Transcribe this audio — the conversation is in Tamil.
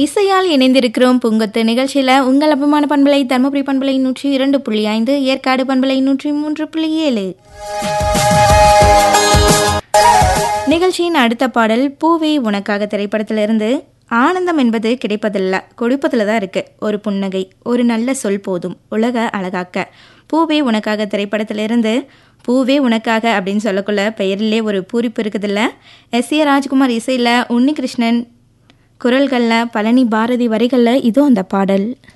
இசையால் இணைந்திருக்கிறோம் பூங்கொத்து நிகழ்ச்சியில் உங்கள் அபமான பண்பலை தருமபுரி பண்பலை நூற்றி இரண்டு புள்ளி ஐந்து ஏற்காடு பண்பலை நூற்றி மூன்று புள்ளி ஏழு நிகழ்ச்சியின் அடுத்த பாடல் பூவே உனக்காக திரைப்படத்திலிருந்து ஆனந்தம் என்பது கிடைப்பதில்ல கொடுப்பதில் தான் இருக்கு ஒரு புன்னகை ஒரு நல்ல சொல் போதும் உலக அழகாக்க பூவே உனக்காக திரைப்படத்திலிருந்து பூவே உனக்காக அப்படின்னு சொல்லக்குள்ள பெயரிலே ஒரு பூரிப்பு இருக்குதில்ல எஸ் ஏ ராஜ்குமார் இசையில் உன்னிகிருஷ்ணன் குரல்களில் பழனி பாரதி வரிகளில் இதோ அந்த பாடல்